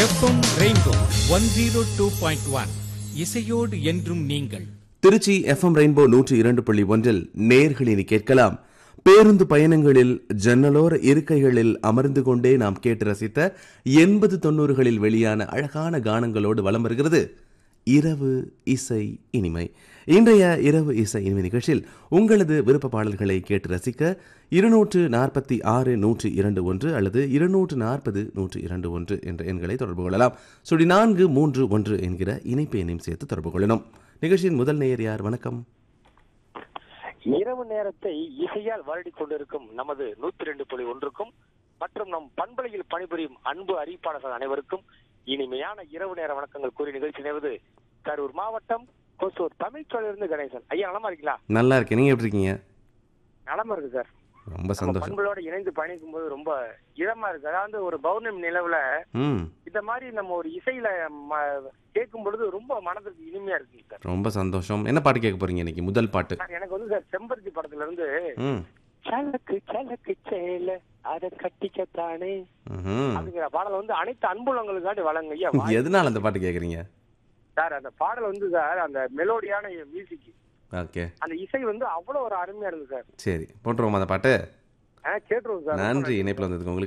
FM rainbow one zero two point one இசையோடு என்றும் நீங்கள் திருச்சி எஃப்எம் ரெயின்போ நூற்றி இரண்டு புள்ளி ஒன்றில் நேர்களினி கேட்கலாம் பேருந்து பயணங்களில் ஜன்னலோர இருக்கைகளில் அமர்ந்து கொண்டே நாம் கேட்டு ரசித்த எண்பது தொண்ணூறுகளில் வெளியான அழகான கானங்களோடு வலம் வருகிறது இரவு இசை இனிமை இன்றைய இரவு இசை இனிமை நிகழ்ச்சியில் உங்களது விருப்ப பாடல்களை கேட்டு ரசிக்க இருநூற்று நாற்பத்தி ஆறு நூற்றி இரண்டு ஒன்று அல்லது இருநூற்று நாற்பது நூற்றி இரண்டு ஒன்று என்ற எண்களை தொடர்பு கொள்ளலாம் சுடி நான்கு மூன்று ஒன்று என்கிற இணைப்பு எண்ணையும் சேர்த்து தொடர்பு கொள்ளணும் நிகழ்ச்சியின் முதல் நேயர் யார் வணக்கம் இரவு நேரத்தை இசையால் வருடிக் கொண்டிருக்கும் நமது நூத்தி ரெண்டு புள்ளி ஒன்றுக்கும் மற்றும் நம் பண்பலையில் பணிபுரியும் அன்பு அறிவிப்பாளர்கள் அனைவருக்கும் இனிமையான இரவு நேர வணக்கங்கள் கூறி நிகழ்ச்சி நேவது கரூர் மாவட்டம் கொசூர் தமிழ்ச்சோழிலிருந்து கணேசன் ஐயா நலமா இருக்கீங்களா நல்லா இருக்கேன் நீங்க எப்படி இருக்கீங்க நலமா இருக்கு சார் ரொம்ப நம்ம சந்தோஷம் பண்புகளோட இணைந்து பயணிக்கும் போது ரொம்ப இதமா இருக்கு அதாவது ஒரு பௌர்ணமி நிலவுல ம் இந்த மாதிரி நம்ம ஒரு இசையில ம- கேட்கும் பொழுது ரொம்ப மனதுக்கு இனிமையா இருக்கு சார் ரொம்ப சந்தோஷம் என்ன பாட்டு கேட்க போறீங்க இன்னைக்கு முதல் பாட்டு சார், எனக்கு வந்து சார் செம்பருத்தி படத்துல இருந்து ம் சலக்கு சலக்கு சேல அத கட்டிக்கத்தானே ம்ஹும். அப்படிங்கிற பாடல் வந்து அனைத்து அன்புலங்களுக்காண்டி வழங்க ஐயா வாய்- எதனால அந்த பாட்டு கேக்குறீங்க சார் அந்த பாடல் வந்து சார் அந்த மெலோடியான மியூசிக் ஓகே அந்த இசை வந்து அவ்வளவு ஒரு அருமையா இருக்கு சார் சரி போட்டுருவோமா அந்த பாட்டு ஆ, கேட்டுருவோம் சார் ரொம்ப நன்றி இணைப்பில் வந்ததுக்கு உங்களுக்கு